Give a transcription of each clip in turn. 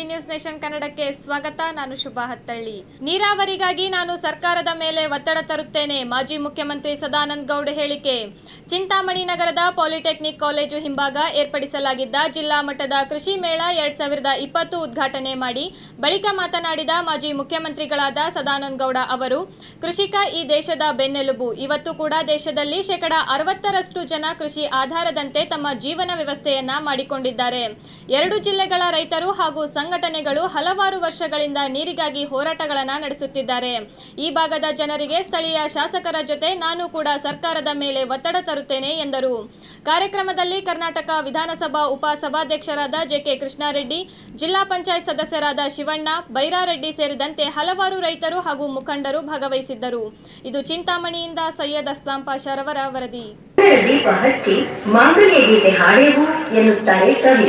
news nation ಕನ್ನಡಕ್ಕೆ ಸ್ವಾಗತ ನಾನು ಶುಭಾ ಹತ್ತಳ್ಳಿ ನೀರಾವರಿಗಾಗಿ ನಾನು ಸರ್ಕಾರದ ಮೇಲೆ ಒತ್ತಡ ತರುತ್ತೇನೆ ಮಾಜಿ ಮುಖ್ಯಮಂತ್ರಿ ಸದಾನಂದ ಗೌಡ ಹೇಳಿಕೆ ಚಿಂತಾಮಣಿ ನಗರದ ಪಾಲಿಟೆಕ್ನಿಕ್ ಕಾಲೇಜು ಹಿಂಭಾಗ ಏರ್ಪಡಿಸಲಾಗಿದ್ದ ಜಿಲ್ಲಾ ಮಟ್ಟದ ಕೃಷಿ ಮೇಳ ಎರಡ್ ಸಾವಿರದ ಇಪ್ಪತ್ತು ಉದ್ಘಾಟನೆ ಮಾಡಿ ಬಳಿಕ ಮಾತನಾಡಿದ ಮಾಜಿ ಮುಖ್ಯಮಂತ್ರಿಗಳಾದ ಸದಾನಂದ ಗೌಡ ಅವರು ಕೃಷಿಕ ಈ ದೇಶದ ಬೆನ್ನೆಲುಬು ಇವತ್ತು ಕೂಡ ದೇಶದಲ್ಲಿ ಶೇಕಡ ಅರವತ್ತರಷ್ಟು ಜನ ಕೃಷಿ ಆಧಾರದಂತೆ ತಮ್ಮ ಜೀವನ ವ್ಯವಸ್ಥೆಯನ್ನ ಮಾಡಿಕೊಂಡಿದ್ದಾರೆ ಎರಡು ಜಿಲ್ಲೆಗಳ ರೈತರು ಹಾಗೂ ಸಂಘಟನೆಗಳು ಹಲವಾರು ವರ್ಷಗಳಿಂದ ನೀರಿಗಾಗಿ ಹೋರಾಟಗಳನ್ನ ನಡೆಸುತ್ತಿದ್ದಾರೆ ಈ ಭಾಗದ ಜನರಿಗೆ ಸ್ಥಳೀಯ ಶಾಸಕರ ಜೊತೆ ನಾನು ಕೂಡ ಸರ್ಕಾರದ ಮೇಲೆ ಒತ್ತಡ ತರುತ್ತೇನೆ ಎಂದರು ಕಾರ್ಯಕ್ರಮದಲ್ಲಿ ಕರ್ನಾಟಕ ವಿಧಾನಸಭಾ ಉಪ ಸಭಾಧ್ಯಕ್ಷರಾದ ಜೆಕೆ ಕೃಷ್ಣಾರೆಡ್ಡಿ ಜಿಲ್ಲಾ ಪಂಚಾಯತ್ ಸದಸ್ಯರಾದ ಶಿವಣ್ಣ ಬೈರಾರೆಡ್ಡಿ ಸೇರಿದಂತೆ ಹಲವಾರು ರೈತರು ಹಾಗೂ ಮುಖಂಡರು ಭಾಗವಹಿಸಿದ್ದರು ಇದು ಚಿಂತಾಮಣಿಯಿಂದ ಸೈಯದ್ ಅಸ್ಲಾಂ ಪಾಷಾರವರ ವರದಿ ದೀಪ ಹಚ್ಚಿ ಮಾಂಗಲ್ಯ ಗೀತೆ ಹಾಡೆವು ಎನ್ನುತ್ತಾರೆ ಕವಿ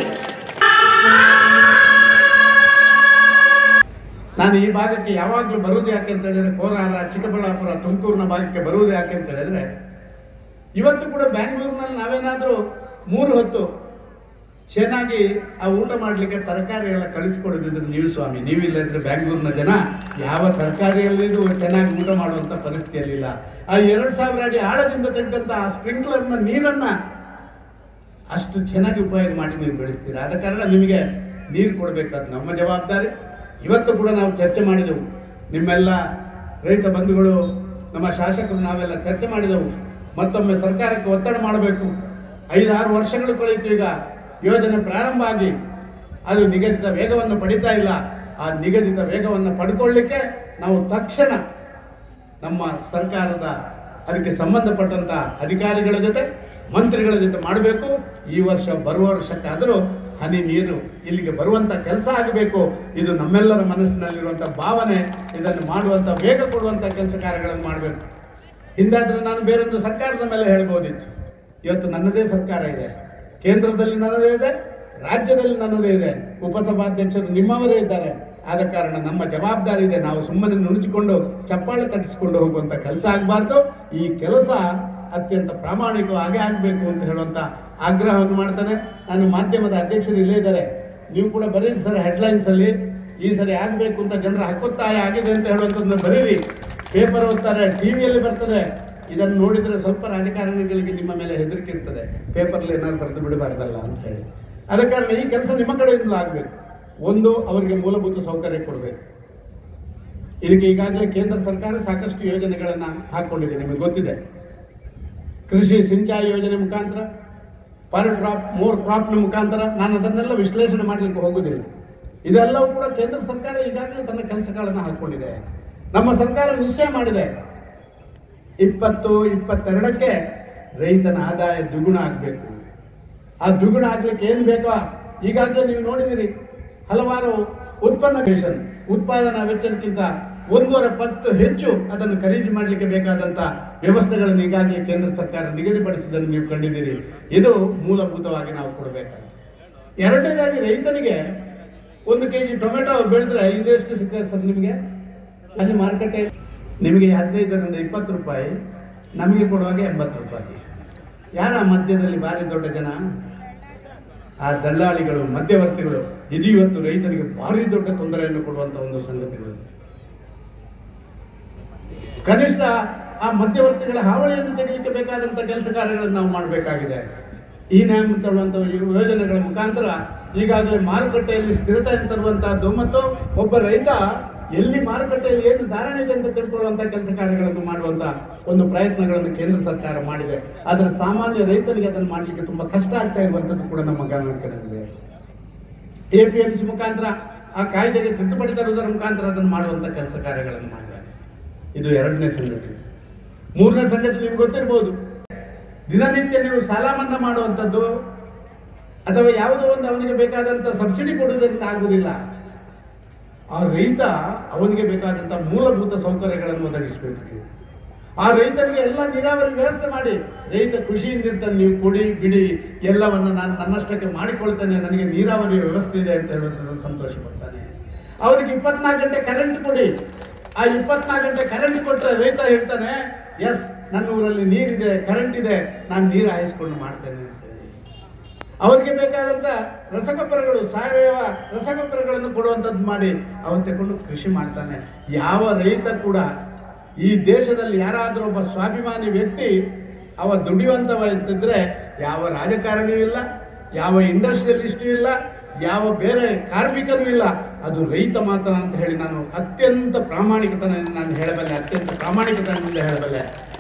ನಾನು ಈ ಭಾಗಕ್ಕೆ ಯಾವಾಗಲೂ ಬರುವುದು ಯಾಕೆ ಅಂತ ಹೇಳಿದ್ರೆ ಕೋಲಾರ ಚಿಕ್ಕಬಳ್ಳಾಪುರ ತುಮಕೂರಿನ ಭಾಗಕ್ಕೆ ಬರುವುದು ಯಾಕೆ ಅಂತ ಹೇಳಿದ್ರೆ ಇವತ್ತು ಕೂಡ ಬ್ಯಾಂಗ್ಳೂರಿನಲ್ಲಿ ನಾವೇನಾದರೂ ಮೂರು ಹೊತ್ತು ಚೆನ್ನಾಗಿ ಆ ಊಟ ಮಾಡಲಿಕ್ಕೆ ತರಕಾರಿ ಎಲ್ಲ ಕಳಿಸ್ಕೊಡೋದಿದ್ರೆ ನೀವು ಸ್ವಾಮಿ ನೀವಿಲ್ಲ ಅಂದ್ರೆ ಬ್ಯಾಂಗ್ಳೂರಿನ ಜನ ಯಾವ ತರಕಾರಿಯಲ್ಲಿಯೂ ಚೆನ್ನಾಗಿ ಊಟ ಮಾಡುವಂಥ ಪರಿಸ್ಥಿತಿಯಲ್ಲಿಲ್ಲ ಆ ಎರಡು ಸಾವಿರ ಅಡಿ ಆಳದಿಂದ ತೆಗೆದಂಥ ಆ ಸ್ಪ್ರಿಂಕ್ಲರ್ನ ನೀರನ್ನ ಅಷ್ಟು ಚೆನ್ನಾಗಿ ಉಪಯೋಗ ಮಾಡಿ ನೀವು ಬೆಳೆಸ್ತೀರಾ ಆದ ಕಾರಣ ನಿಮಗೆ ನೀರು ಕೊಡಬೇಕಾದ ನಮ್ಮ ಜವಾಬ್ದಾರಿ ಇವತ್ತು ಕೂಡ ನಾವು ಚರ್ಚೆ ಮಾಡಿದೆವು ನಿಮ್ಮೆಲ್ಲ ರೈತ ಬಂಧುಗಳು ನಮ್ಮ ಶಾಸಕರು ನಾವೆಲ್ಲ ಚರ್ಚೆ ಮಾಡಿದೆವು ಮತ್ತೊಮ್ಮೆ ಸರ್ಕಾರಕ್ಕೆ ಒತ್ತಡ ಮಾಡಬೇಕು ಐದಾರು ವರ್ಷಗಳು ಕಳೆಯಿತು ಈಗ ಯೋಜನೆ ಪ್ರಾರಂಭ ಆಗಿ ಅದು ನಿಗದಿತ ವೇಗವನ್ನು ಪಡಿತಾ ಇಲ್ಲ ಆ ನಿಗದಿತ ವೇಗವನ್ನು ಪಡ್ಕೊಳ್ಳಿಕ್ಕೆ ನಾವು ತಕ್ಷಣ ನಮ್ಮ ಸರ್ಕಾರದ ಅದಕ್ಕೆ ಸಂಬಂಧಪಟ್ಟಂತ ಅಧಿಕಾರಿಗಳ ಜೊತೆ ಮಂತ್ರಿಗಳ ಜೊತೆ ಮಾಡಬೇಕು ಈ ವರ್ಷ ಬರುವ ವರ್ಷಕ್ಕಾದರೂ ಹನಿ ನೀರು ಇಲ್ಲಿಗೆ ಬರುವಂತ ಕೆಲಸ ಆಗಬೇಕು ಇದು ನಮ್ಮೆಲ್ಲರ ಮನಸ್ಸಿನಲ್ಲಿರುವಂತ ಭಾವನೆ ಇದನ್ನು ಮಾಡುವಂತ ವೇಗ ಕೊಡುವಂತ ಕೆಲಸ ಕಾರ್ಯಗಳನ್ನು ಮಾಡಬೇಕು ಹಿಂದಾದ್ರೆ ನಾನು ಬೇರೊಂದು ಸರ್ಕಾರದ ಮೇಲೆ ಹೇಳ್ಬೋದಿತ್ತು ಇವತ್ತು ನನ್ನದೇ ಸರ್ಕಾರ ಇದೆ ಕೇಂದ್ರದಲ್ಲಿ ನನ್ನದೇ ಇದೆ ರಾಜ್ಯದಲ್ಲಿ ನನ್ನದೇ ಇದೆ ಉಪಸಭಾಧ್ಯಕ್ಷರು ನಿಮ್ಮವರೇ ಇದ್ದಾರೆ ಆದ ಕಾರಣ ನಮ್ಮ ಜವಾಬ್ದಾರಿ ಇದೆ ನಾವು ಸುಮ್ಮನೆ ನುಣುಚಿಕೊಂಡು ಚಪ್ಪಾಳೆ ತಟ್ಟಿಸಿಕೊಂಡು ಹೋಗುವಂತ ಕೆಲಸ ಆಗಬಾರ್ದು ಈ ಕೆಲಸ ಅತ್ಯಂತ ಪ್ರಾಮಾಣಿಕ ಹಾಗೆ ಆಗಬೇಕು ಅಂತ ಹೇಳುವಂತ ಆಗ್ರಹವನ್ನು ಮಾಡ್ತಾನೆ ನಾನು ಮಾಧ್ಯಮದ ಅಧ್ಯಕ್ಷರು ಇಲ್ಲೇ ಇದ್ದಾರೆ ನೀವು ಕೂಡ ಬರೀರಿ ಸರ್ ಹೆಡ್ಲೈನ್ಸ್ ಅಲ್ಲಿ ಈ ಸರಿ ಆಗಬೇಕು ಅಂತ ಜನರ ಹಕ್ಕೊತ್ತಾಯ ಆಗಿದೆ ಅಂತ ಹೇಳುವಂಥದ್ದನ್ನ ಬರೀರಿ ಪೇಪರ್ ಓದ್ತಾರೆ ಟಿವಿಯಲ್ಲಿ ಬರ್ತದೆ ಇದನ್ನು ನೋಡಿದ್ರೆ ಸ್ವಲ್ಪ ರಾಜಕಾರಣಿಗಳಿಗೆ ನಿಮ್ಮ ಮೇಲೆ ಹೆದರಿಕೆ ಇರ್ತದೆ ಪೇಪರ್ಲಿ ಏನಾದ್ರು ಬರೆದು ಬಿಡಬಾರ್ದಲ್ಲ ಅಂತ ಹೇಳಿ ಆದ ಕಾರಣ ಈ ಕೆಲಸ ನಿಮ್ಮ ಕಡೆಯಿಂದಲೂ ಆಗಬೇಕು ಒಂದು ಅವರಿಗೆ ಮೂಲಭೂತ ಸೌಕರ್ಯ ಕೊಡಬೇಕು ಇದಕ್ಕೆ ಈಗಾಗಲೇ ಕೇಂದ್ರ ಸರ್ಕಾರ ಸಾಕಷ್ಟು ಯೋಜನೆಗಳನ್ನ ಹಾಕೊಂಡಿದೆ ನಿಮಗೆ ಗೊತ್ತಿದೆ ಕೃಷಿ ಸಿಂಚಾಯಿ ಯೋಜನೆ ಮುಖಾಂತರ ಪರ್ ಕ್ರಾಪ್ ಮೋರ್ ಕ್ರಾಪ್ನ ಮುಖಾಂತರ ನಾನು ಅದನ್ನೆಲ್ಲ ವಿಶ್ಲೇಷಣೆ ಮಾಡಲಿಕ್ಕೆ ಹೋಗುದಿಲ್ಲ ಇದೆಲ್ಲವೂ ಕೂಡ ಕೇಂದ್ರ ಸರ್ಕಾರ ಈಗಾಗಲೇ ತನ್ನ ಕೆಲಸಗಳನ್ನು ಹಾಕೊಂಡಿದೆ ನಮ್ಮ ಸರ್ಕಾರ ನಿಶ್ಚಯ ಮಾಡಿದೆ ಇಪ್ಪತ್ತು ಇಪ್ಪತ್ತೆರಡಕ್ಕೆ ರೈತನ ಆದಾಯ ದ್ವಿಗುಣ ಆಗಬೇಕು ಆ ದ್ವಿಗುಣ ಆಗ್ಲಿಕ್ಕೆ ಏನು ಬೇಕೋ ಈಗಾಗಲೇ ನೀವು ನೋಡಿದಿರಿ ಹಲವಾರು ಉತ್ಪನ್ನ ಬೇಷನ್ ಉತ್ಪಾದನಾ ವೆಚ್ಚಕ್ಕಿಂತ ಒಂದೂವರೆ ಪಟ್ಟು ಹೆಚ್ಚು ಅದನ್ನು ಖರೀದಿ ಮಾಡಲಿಕ್ಕೆ ಬೇಕಾದಂತ ವ್ಯವಸ್ಥೆಗಳನ್ನು ಈಗಾಗಲೇ ಕೇಂದ್ರ ಸರ್ಕಾರ ನಿಗದಿಪಡಿಸಿದ್ದನ್ನು ನೀವು ಕಂಡಿದ್ದೀರಿ ಇದು ಮೂಲಭೂತವಾಗಿ ನಾವು ಕೊಡಬೇಕಾಗಿದೆ ಎರಡನೇದಾಗಿ ರೈತನಿಗೆ ಒಂದು ಕೆಜಿ ಟೊಮೆಟೊ ಬೆಳೆದ್ರೆ ಇದೆಷ್ಟು ಸಿಗ್ತದೆ ಸರ್ ನಿಮಗೆ ಅಲ್ಲಿ ಮಾರುಕಟ್ಟೆ ನಿಮಗೆ ಹದಿನೈದರಿಂದ ಇಪ್ಪತ್ತು ರೂಪಾಯಿ ನಮಗೆ ಕೊಡುವಾಗ ಎಂಬತ್ತು ರೂಪಾಯಿ ಯಾರ ಮಧ್ಯದಲ್ಲಿ ಭಾರಿ ದೊಡ್ಡ ಜನ ಆ ದಲ್ಲಾಳಿಗಳು ಮಧ್ಯವರ್ತಿಗಳು ಇದು ಇವತ್ತು ರೈತರಿಗೆ ಭಾರಿ ದೊಡ್ಡ ತೊಂದರೆಯನ್ನು ಕೊಡುವಂತ ಒಂದು ಸಂಗತಿಗಳು ಕನಿಷ್ಠ ಆ ಮಧ್ಯವರ್ತಿಗಳ ಹಾವಳಿಯನ್ನು ತೆಗೆಯಲಿಕ್ಕೆ ಬೇಕಾದಂತ ಕೆಲಸ ಕಾರ್ಯಗಳನ್ನು ನಾವು ಮಾಡಬೇಕಾಗಿದೆ ಈ ನ್ಯಾಮ್ ತರುವಂತ ಯೋಜನೆಗಳ ಮುಖಾಂತರ ಈಗಾಗಲೇ ಮಾರುಕಟ್ಟೆಯಲ್ಲಿ ಸ್ಥಿರತೆಯನ್ನು ತರುವಂತಹದ್ದು ಮತ್ತು ಒಬ್ಬ ರೈತ ಎಲ್ಲಿ ಮಾರುಕಟ್ಟೆಯಲ್ಲಿ ಏನು ಧಾರಣೆ ಇದೆ ಅಂತ ತಿಳ್ಕೊಳ್ಳುವಂತ ಕೆಲಸ ಕಾರ್ಯಗಳನ್ನು ಮಾಡುವಂತ ಒಂದು ಪ್ರಯತ್ನಗಳನ್ನು ಕೇಂದ್ರ ಸರ್ಕಾರ ಮಾಡಿದೆ ಆದರೆ ಸಾಮಾನ್ಯ ರೈತನಿಗೆ ಅದನ್ನು ಮಾಡಲಿಕ್ಕೆ ತುಂಬಾ ಕಷ್ಟ ಆಗ್ತಾ ಇರುವಂತದ್ದು ಕೂಡ ನಮ್ಮ ಗಮನಕ್ಕೆ ಬಂದಿದೆ ಎಪಿಎಂಸಿ ಮುಖಾಂತರ ಆ ಕಾಯ್ದೆಗೆ ತಿದ್ದುಪಡಿ ತರುವುದರ ಮುಖಾಂತರ ಅದನ್ನು ಮಾಡುವಂತ ಕೆಲಸ ಕಾರ್ಯಗಳನ್ನು ಮಾಡಿದ್ದಾರೆ ಇದು ಎರಡನೇ ಸಂಗತಿ ಮೂರನೇ ಸಂಗತಿ ನಿಮ್ಗೆ ಗೊತ್ತಿರ್ಬೋದು ದಿನನಿತ್ಯ ನೀವು ಸಾಲ ಮನ್ನಾ ಮಾಡುವಂಥದ್ದು ಅಥವಾ ಯಾವುದೋ ಒಂದು ಅವನಿಗೆ ಬೇಕಾದಂತ ಸಬ್ಸಿಡಿ ಕೊಡುವುದರಿಂದ ಆಗುವುದಿಲ್ಲ ಆ ರೈತ ಅವನಿಗೆ ಬೇಕಾದಂತ ಮೂಲಭೂತ ಸೌಕರ್ಯಗಳನ್ನು ಒದಗಿಸಬೇಕು ಆ ರೈತನಿಗೆ ಎಲ್ಲ ನೀರಾವರಿ ವ್ಯವಸ್ಥೆ ಮಾಡಿ ರೈತ ಖುಷಿಯಿಂದ ಇರ್ತಾನೆ ನೀವು ಕೊಡಿ ಬಿಡಿ ಎಲ್ಲವನ್ನ ನಾನು ನನ್ನಷ್ಟಕ್ಕೆ ಮಾಡಿಕೊಳ್ತೇನೆ ನನಗೆ ನೀರಾವರಿ ವ್ಯವಸ್ಥೆ ಇದೆ ಅಂತ ಹೇಳುವಂಥದ್ದು ಸಂತೋಷ ಪಡ್ತಾನೆ ಅವನಿಗೆ ಇಪ್ಪತ್ನಾಲ್ಕು ಗಂಟೆ ಕರೆಂಟ್ ಕೊಡಿ ಆ ಇಪ್ಪತ್ನಾಲ್ಕು ಗಂಟೆ ಕರೆಂಟ್ ಕೊಟ್ಟರೆ ರೈತ ಹೇಳ್ತಾನೆ ಎಸ್ ನನ್ನ ಊರಲ್ಲಿ ನೀರಿದೆ ಕರೆಂಟ್ ಇದೆ ನಾನು ನೀರು ಹಾಯಿಸ್ಕೊಂಡು ಮಾಡ್ತೇನೆ ಅಂತ ಹೇಳಿ ಅವರಿಗೆ ಬೇಕಾದಂಥ ರಸಗೊಬ್ಬರಗಳು ಸಾವಯವ ರಸಗೊಬ್ಬರಗಳನ್ನು ಕೊಡುವಂಥದ್ದು ಮಾಡಿ ಅವನು ತಗೊಂಡು ಕೃಷಿ ಮಾಡ್ತಾನೆ ಯಾವ ರೈತ ಕೂಡ ಈ ದೇಶದಲ್ಲಿ ಯಾರಾದರೂ ಒಬ್ಬ ಸ್ವಾಭಿಮಾನಿ ವ್ಯಕ್ತಿ ಅವ ದುಡಿಯುವಂಥವ ಇರ್ತಿದ್ರೆ ಯಾವ ರಾಜಕಾರಣಿಯೂ ಇಲ್ಲ ಯಾವ ಇಂಡಸ್ಟ್ರಿಯಲಿಸ್ಟು ಇಲ್ಲ ಯಾವ ಬೇರೆ ಕಾರ್ಮಿಕನೂ ಇಲ್ಲ ಅದು ರೈತ ಮಾತ್ರ ಅಂತ ಹೇಳಿ ನಾನು ಅತ್ಯಂತ ಪ್ರಾಮಾಣಿಕತನ ನಾನು ಹೇಳಬಲ್ಲೆ ಅತ್ಯಂತ ಪ್ರಾಮಾಣಿಕತನದಿಂದ ಹೇಳಬಲ್ಲೆ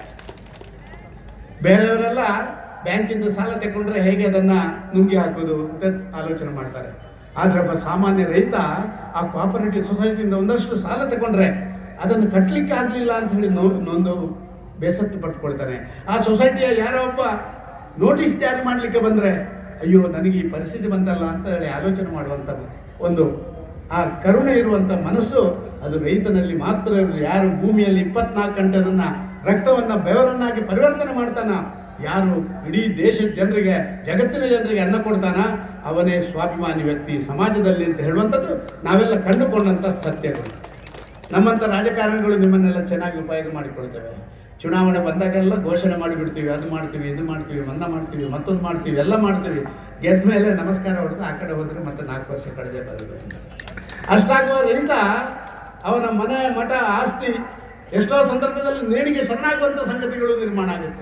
ಬೇರೆಯವರೆಲ್ಲ ಬ್ಯಾಂಕಿಂದ ಸಾಲ ತಗೊಂಡ್ರೆ ಹೇಗೆ ಅದನ್ನ ನುಂಗಿ ಹಾಕೋದು ಅಂತ ಆಲೋಚನೆ ಮಾಡ್ತಾರೆ ಆದ್ರೆ ಒಬ್ಬ ಸಾಮಾನ್ಯ ರೈತ ಆ ಕೋಆಪರೇಟಿವ್ ಸೊಸೈಟಿಯಿಂದ ಒಂದಷ್ಟು ಸಾಲ ತಗೊಂಡ್ರೆ ಅದನ್ನು ಕಟ್ಟಲಿಕ್ಕೆ ಆಗಲಿಲ್ಲ ಅಂತ ಹೇಳಿ ನೋ ನೊಂದು ಬೇಸತ್ತು ಪಟ್ಕೊಳ್ತಾನೆ ಆ ಸೊಸೈಟಿಯ ಯಾರೋ ಒಬ್ಬ ನೋಟಿಸ್ ಜಾರಿ ಮಾಡಲಿಕ್ಕೆ ಬಂದ್ರೆ ಅಯ್ಯೋ ನನಗೆ ಈ ಪರಿಸ್ಥಿತಿ ಬಂತಲ್ಲ ಅಂತ ಹೇಳಿ ಆಲೋಚನೆ ಮಾಡುವಂತ ಒಂದು ಆ ಕರುಣೆ ಇರುವಂತ ಮನಸ್ಸು ಅದು ರೈತನಲ್ಲಿ ಮಾತ್ರ ಇರುವುದು ಯಾರು ಭೂಮಿಯಲ್ಲಿ ಇಪ್ಪತ್ನಾಲ್ಕು ಗಂಟೆ ಅದನ್ನ ರಕ್ತವನ್ನ ಬೆವರನ್ನಾಗಿ ಪರಿವರ್ತನೆ ಮಾಡ್ತಾನ ಯಾರು ಇಡೀ ದೇಶದ ಜನರಿಗೆ ಜಗತ್ತಿನ ಜನರಿಗೆ ಅನ್ನ ಕೊಡ್ತಾನ ಅವನೇ ಸ್ವಾಭಿಮಾನಿ ವ್ಯಕ್ತಿ ಸಮಾಜದಲ್ಲಿ ಅಂತ ಹೇಳುವಂಥದ್ದು ನಾವೆಲ್ಲ ಕಂಡುಕೊಂಡಂತ ಸತ್ಯಗಳು ನಮ್ಮಂಥ ರಾಜಕಾರಣಿಗಳು ನಿಮ್ಮನ್ನೆಲ್ಲ ಚೆನ್ನಾಗಿ ಉಪಯೋಗ ಮಾಡಿಕೊಳ್ತೇವೆ ಚುನಾವಣೆ ಬಂದಾಗೆಲ್ಲ ಘೋಷಣೆ ಮಾಡಿಬಿಡ್ತೀವಿ ಅದು ಮಾಡ್ತೀವಿ ಇದು ಮಾಡ್ತೀವಿ ಮನ್ನ ಮಾಡ್ತೀವಿ ಮತ್ತೊಂದು ಮಾಡ್ತೀವಿ ಎಲ್ಲ ಮಾಡ್ತೀವಿ ಗೆದ್ದ ಮೇಲೆ ನಮಸ್ಕಾರ ಹೊಡೆದು ಆ ಕಡೆ ಹೋದ್ರೆ ಮತ್ತೆ ನಾಲ್ಕು ವರ್ಷ ಕಳೆದೇ ಬರೋದು ಅಷ್ಟಾಗುವ ರೈತ ಅವನ ಮನೆ ಮಠ ಆಸ್ತಿ ಎಷ್ಟೋ ಸಂದರ್ಭದಲ್ಲಿ ನೇಣಿಗೆ ಶರಣಾಗುವಂಥ ಸಂಗತಿಗಳು ನಿರ್ಮಾಣ ಆಗುತ್ತೆ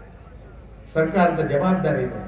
ಸರ್ಕಾರದ ಜವಾಬ್ದಾರಿ ಇದೆ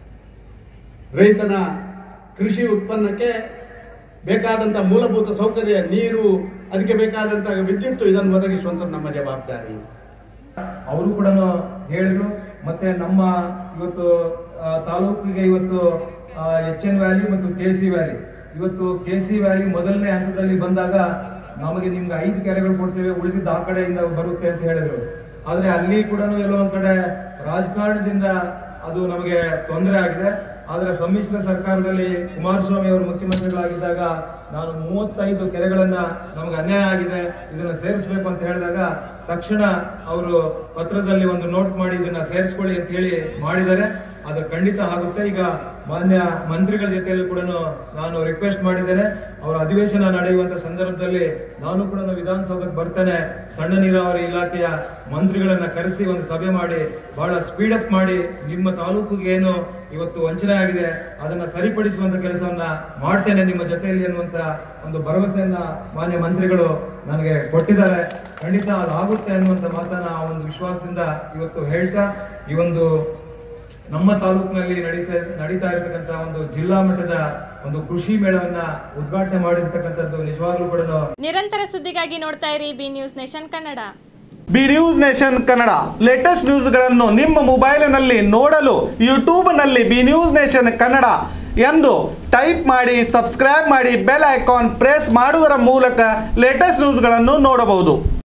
ರೈತನ ಕೃಷಿ ಉತ್ಪನ್ನಕ್ಕೆ ಬೇಕಾದಂಥ ಮೂಲಭೂತ ಸೌಕರ್ಯ ನೀರು ಅದಕ್ಕೆ ಬೇಕಾದಂಥ ವಿದ್ಯುತ್ ಇದನ್ನು ಒದಗಿಸುವಂಥದ್ದು ನಮ್ಮ ಜವಾಬ್ದಾರಿ ಅವರು ಕೂಡ ಹೇಳಿದ್ರು ಮತ್ತೆ ನಮ್ಮ ಇವತ್ತು ಆ, ತಾಲೂಕಿಗೆ ಇವತ್ತು ಎಚ್ ಎನ್ ವ್ಯಾಲಿ ಮತ್ತು ಕೆ ಸಿ ವ್ಯಾಲಿ ಇವತ್ತು ಕೆ ಸಿ ವ್ಯಾಲಿ ಮೊದಲನೇ ಹಂತದಲ್ಲಿ ಬಂದಾಗ ನಮಗೆ ನಿಮ್ಗೆ ಐದು ಕೆರೆಗಳು ಕೊಡ್ತೇವೆ ಉಳಿದಿದ್ದ ಆ ಕಡೆಯಿಂದ ಬರುತ್ತೆ ಅಂತ ಹೇಳಿದ್ರು ಆದ್ರೆ ಅಲ್ಲಿ ಕೂಡ ಎಲ್ಲೋ ಒಂದ್ ಕಡೆ ರಾಜಕಾರಣದಿಂದ ಅದು ನಮಗೆ ತೊಂದರೆ ಆಗಿದೆ ಆದ್ರೆ ಸಮ್ಮಿಶ್ರ ಸರ್ಕಾರದಲ್ಲಿ ಕುಮಾರಸ್ವಾಮಿ ಅವರು ಮುಖ್ಯಮಂತ್ರಿಗಳಾಗಿದ್ದಾಗ ನಾನು ಮೂವತ್ತೈದು ಕೆರೆಗಳನ್ನ ನಮಗೆ ಅನ್ಯಾಯ ಆಗಿದೆ ಇದನ್ನ ಸೇರಿಸಬೇಕು ಅಂತ ಹೇಳಿದಾಗ ತಕ್ಷಣ ಅವರು ಪತ್ರದಲ್ಲಿ ಒಂದು ನೋಟ್ ಮಾಡಿ ಇದನ್ನ ಸೇರಿಸ್ಕೊಳ್ಳಿ ಅಂತ ಹೇಳಿ ಮಾಡಿದ್ದಾರೆ ಅದು ಖಂಡಿತ ಆಗುತ್ತೆ ಈಗ ಮಾನ್ಯ ಮಂತ್ರಿಗಳ ಜೊತೆಯಲ್ಲಿ ಕೂಡ ನಾನು ರಿಕ್ವೆಸ್ಟ್ ಮಾಡಿದ್ದೇನೆ ಅವರ ಅಧಿವೇಶನ ನಡೆಯುವಂತ ಸಂದರ್ಭದಲ್ಲಿ ನಾನು ಕೂಡ ವಿಧಾನಸೌಧಕ್ಕೆ ಬರ್ತೇನೆ ಸಣ್ಣ ನೀರಾವರಿ ಇಲಾಖೆಯ ಮಂತ್ರಿಗಳನ್ನ ಕರೆಸಿ ಒಂದು ಸಭೆ ಮಾಡಿ ಬಹಳ ಸ್ಪೀಡ್ ಅಪ್ ಮಾಡಿ ನಿಮ್ಮ ತಾಲೂಕಿಗೆ ಏನು ಇವತ್ತು ವಂಚನೆ ಆಗಿದೆ ಅದನ್ನ ಸರಿಪಡಿಸುವಂತ ಕೆಲಸವನ್ನ ಮಾಡ್ತೇನೆ ನಿಮ್ಮ ಜೊತೆಯಲ್ಲಿ ಅನ್ನುವಂತ ಒಂದು ಭರವಸೆಯನ್ನ ಮಾನ್ಯ ಮಂತ್ರಿಗಳು ನನಗೆ ಕೊಟ್ಟಿದ್ದಾರೆ ಖಂಡಿತ ಅದಾಗುತ್ತೆ ಅನ್ನುವಂತ ಮಾತನ್ನ ಆ ಒಂದು ವಿಶ್ವಾಸದಿಂದ ಇವತ್ತು ಹೇಳ್ತಾ ಈ ಒಂದು ನಮ್ಮ ತಾಲೂಕಿನಲ್ಲಿ ನಡೀತಾ ನಡೀತಾ ಇರತಕ್ಕಂತ ಒಂದು ಜಿಲ್ಲಾ ಮಟ್ಟದ ಒಂದು ಕೃಷಿ ಮೇಳವನ್ನ ಉದ್ಘಾಟನೆ ಮಾಡಿರ್ತಕ್ಕಂಥದ್ದು ನಿಜವಾಗ್ಲೂ ಕೂಡ ನಿರಂತರ ಸುದ್ದಿಗಾಗಿ ನೋಡ್ತಾ ಇರಿ B news nation Kannada B news nation Kannada latest ನ್ಯೂಸ್ಗಳನ್ನು ನಿಮ್ಮ ಮೊಬೈಲಿನಲ್ಲಿ ನೋಡಲು ಯೂಟ್ಯೂಬ್ನಲ್ಲಿ ಬಿ ನ್ಯೂಸ್ ನೇಷನ್ ಕನ್ನಡ ಎಂದು ಟೈಪ್ ಮಾಡಿ ಸಬ್ಸ್ಕ್ರೈಬ್ ಮಾಡಿ ಬೆಲ್ ಐಕಾನ್ ಪ್ರೆಸ್ ಮಾಡುವುದರ ಮೂಲಕ ಲೇಟೆಸ್ಟ್ ನ್ಯೂಸ್ಗಳನ್ನು ನೋಡಬಹುದು